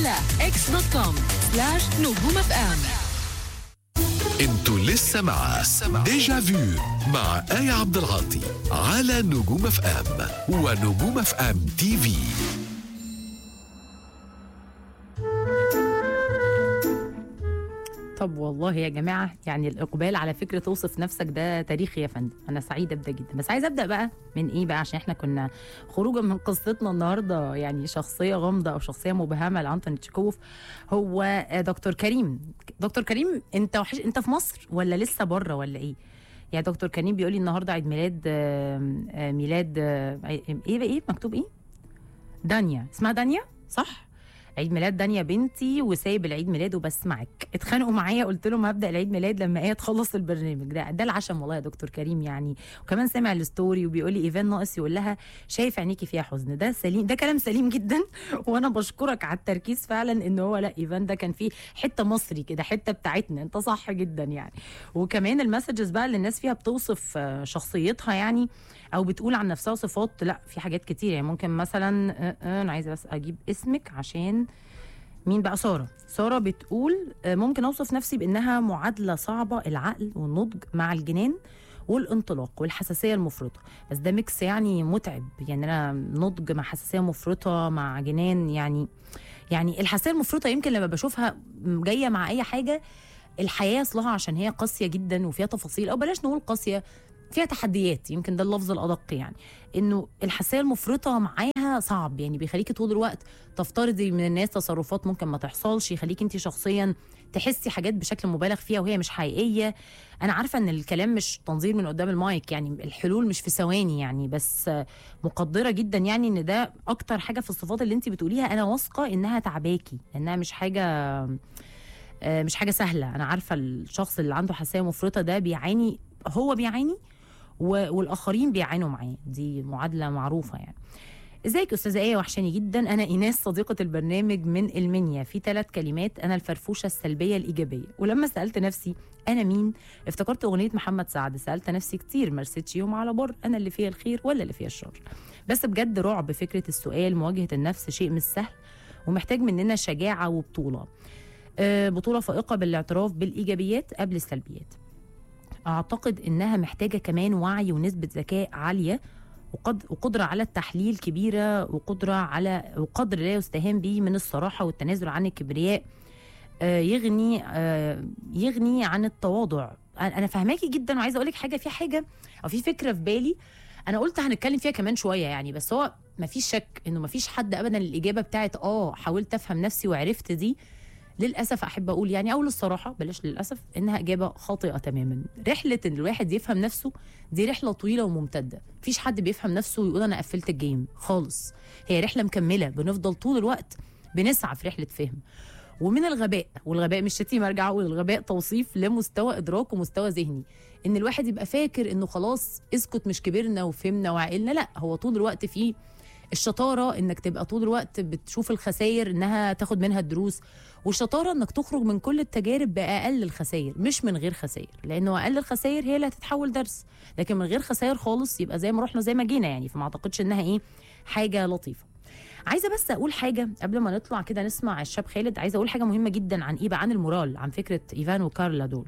على اكس دوت كوم سلاش نجوم اف ام انتوا لسه مع ديجا فيو مع آية عبد العاطي على نجوم اف ام ونجوم اف ام تي في طب والله يا جماعه يعني الاقبال على فكره توصف نفسك ده تاريخي يا فندم انا سعيده بده جدا بس عايزه ابدا بقى من ايه بقى عشان احنا كنا خروجا من قصتنا النهارده يعني شخصيه غامضه او شخصيه مبهمه لانتوني تشيكوف هو دكتور كريم دكتور كريم انت وحش انت في مصر ولا لسه بره ولا ايه يا دكتور كريم بيقول لي النهارده عيد ميلاد آه، آه، ميلاد آه، ايه ايه مكتوب ايه دانيا اسمها دانيا صح عيد ميلاد دانيا بنتي وسايب العيد ميلاد وبسمعك اتخانقوا معايا قلت لهم هبدا العيد ميلاد لما هي تخلص البرنامج ده ده العشم والله يا دكتور كريم يعني وكمان سامع الستوري وبيقول لي ايفان ناقص يقول لها شايف عينيكي فيها حزن ده سليم ده كلام سليم جدا وانا بشكرك على التركيز فعلا ان هو لا ايفان ده كان فيه حته مصري كده حته بتاعتنا انت صح جدا يعني وكمان المسجز بقى اللي الناس فيها بتوصف آه، شخصيتها يعني او بتقول عن نفسها صفات لا في حاجات كتير يعني ممكن مثلا آه، آه، انا عايزه بس اجيب اسمك عشان مين بقى ساره ساره بتقول آه، ممكن اوصف نفسي بانها معادله صعبه العقل والنضج مع الجنان والانطلاق والحساسيه المفرطه بس ده ميكس يعني متعب يعني انا نضج مع حساسيه مفرطه مع جنان يعني يعني الحساسيه المفرطه يمكن لما بشوفها جايه مع اي حاجه الحياه اصلها عشان هي قاسيه جدا وفيها تفاصيل او بلاش نقول قاسيه فيها تحديات يمكن ده اللفظ الادق يعني انه الحساسيه المفرطه معاها صعب يعني بيخليكي طول الوقت تفترضي من الناس تصرفات ممكن ما تحصلش يخليكي انت شخصيا تحسي حاجات بشكل مبالغ فيها وهي مش حقيقيه انا عارفه ان الكلام مش تنظير من قدام المايك يعني الحلول مش في ثواني يعني بس مقدره جدا يعني ان ده اكتر حاجه في الصفات اللي انت بتقوليها انا واثقه انها تعباكي انها مش حاجه آه، مش حاجه سهله انا عارفه الشخص اللي عنده حساسيه مفرطه ده بيعاني هو بيعاني و- والاخرين بيعانوا معاه دي معادله معروفه يعني ازيك يا استاذه ايه وحشاني جدا انا ايناس صديقه البرنامج من المنيا في ثلاث كلمات انا الفرفوشه السلبيه الايجابيه ولما سالت نفسي انا مين افتكرت اغنيه محمد سعد سالت نفسي كتير ما رستش يوم على بر انا اللي فيها الخير ولا اللي فيها الشر بس بجد رعب فكره السؤال مواجهه النفس شيء مش سهل ومحتاج مننا شجاعه وبطوله آه، بطوله فائقه بالاعتراف بالايجابيات قبل السلبيات اعتقد انها محتاجه كمان وعي ونسبه ذكاء عاليه وقد وقدره على التحليل كبيره وقدره على وقدر لا يستهان به من الصراحه والتنازل عن الكبرياء آه، يغني آه، يغني عن التواضع انا أنا فاهماكي جدا وعايزه اقول لك حاجه في حاجه او في فكره في بالي انا قلت هنتكلم فيها كمان شويه يعني بس هو مفيش شك انه مفيش حد ابدا الاجابه بتاعت اه حاولت افهم نفسي وعرفت دي للاسف احب اقول يعني او للصراحه بلاش للاسف انها اجابه خاطئه تماما رحله ان الواحد يفهم نفسه دي رحله طويله وممتده مفيش حد بيفهم نفسه ويقول انا قفلت الجيم خالص هي رحله مكمله بنفضل طول الوقت بنسعى في رحله فهم ومن الغباء والغباء مش شتيمه ارجع اقول الغباء توصيف لمستوى ادراك ومستوى ذهني ان الواحد يبقى فاكر انه خلاص اسكت مش كبرنا وفهمنا وعقلنا لا هو طول الوقت فيه الشطاره انك تبقى طول الوقت بتشوف الخسائر انها تاخد منها الدروس والشطاره انك تخرج من كل التجارب باقل الخسائر مش من غير خسائر لانه اقل الخسائر هي اللي هتتحول درس لكن من غير خسائر خالص يبقى زي ما رحنا زي ما جينا يعني فما اعتقدش انها ايه حاجه لطيفه عايزه بس اقول حاجه قبل ما نطلع كده نسمع الشاب خالد عايزه اقول حاجه مهمه جدا عن ايه بقى عن المورال عن فكره ايفان وكارلا دول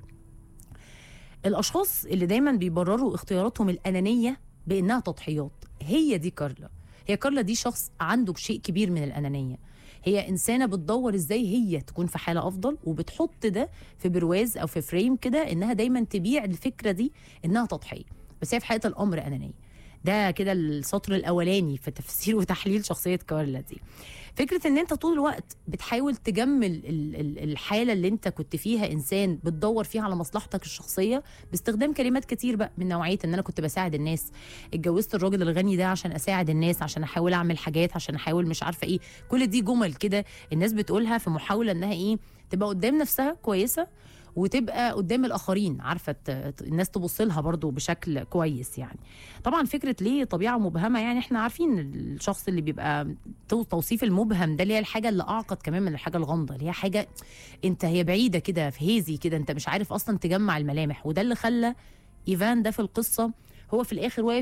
الاشخاص اللي دايما بيبرروا اختياراتهم الانانيه بانها تضحيات هي دي كارلا هي كارلا دي شخص عنده شيء كبير من الانانيه هي انسانه بتدور ازاي هي تكون في حاله افضل وبتحط ده في برواز او في فريم كده انها دايما تبيع الفكره دي انها تضحيه بس هي في حقيقه الامر انانيه ده كده السطر الاولاني في تفسير وتحليل شخصيه كارلا دي فكره ان انت طول الوقت بتحاول تجمل ال- ال- الحاله اللي انت كنت فيها انسان بتدور فيها على مصلحتك الشخصيه باستخدام كلمات كتير بقى من نوعيه ان انا كنت بساعد الناس اتجوزت الراجل الغني ده عشان اساعد الناس عشان احاول اعمل حاجات عشان احاول مش عارفه ايه كل دي جمل كده الناس بتقولها في محاوله انها ايه تبقى قدام نفسها كويسه وتبقى قدام الاخرين عارفه ت- ت- الناس تبص لها برضو بشكل كويس يعني طبعا فكره ليه طبيعه مبهمه يعني احنا عارفين الشخص اللي بيبقى تو- توصيف المبهم ده اللي هي الحاجه اللي اعقد كمان من الحاجه الغامضه اللي هي حاجه انت هي بعيده كده في هيزي كده انت مش عارف اصلا تجمع الملامح وده اللي خلى ايفان ده في القصه هو في الاخر واقف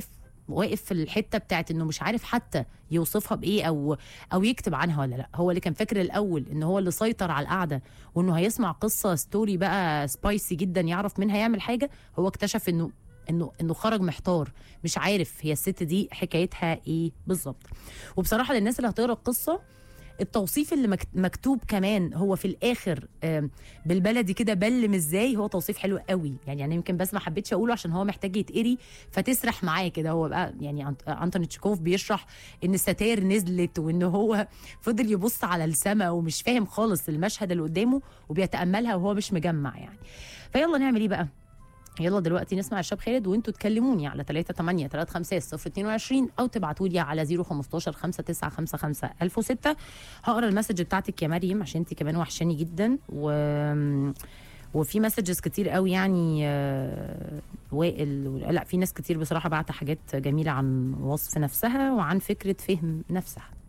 واقف في الحته بتاعت انه مش عارف حتى يوصفها بايه او او يكتب عنها ولا لا هو اللي كان فاكر الاول ان هو اللي سيطر على القعده وانه هيسمع قصه ستوري بقى سبايسي جدا يعرف منها يعمل حاجه هو اكتشف انه انه انه خرج محتار مش عارف هي الست دي حكايتها ايه بالظبط وبصراحه للناس اللي هتقرا القصه التوصيف اللي مكت- مكتوب كمان هو في الاخر آم، بالبلدي كده بلم ازاي هو توصيف حلو قوي يعني انا يمكن بس ما حبيتش اقوله عشان هو محتاج يتقري فتسرح معاه كده هو بقى يعني أنت- انتوني تشيكوف بيشرح ان الستاير نزلت وان هو فضل يبص على السماء ومش فاهم خالص المشهد اللي قدامه وبيتاملها وهو مش مجمع يعني فيلا نعمل ايه بقى يلا دلوقتي نسمع الشاب خالد وانتوا تكلموني على 3 8 3 5 0 22 او تبعتوا لي على 015 5 9 5 5 1006 هقرا المسج بتاعتك يا مريم عشان انت كمان وحشاني جدا و وفي مسجز كتير قوي يعني آه، وائل و- لا في ناس كتير بصراحه بعت حاجات جميله عن وصف نفسها وعن فكره فهم نفسها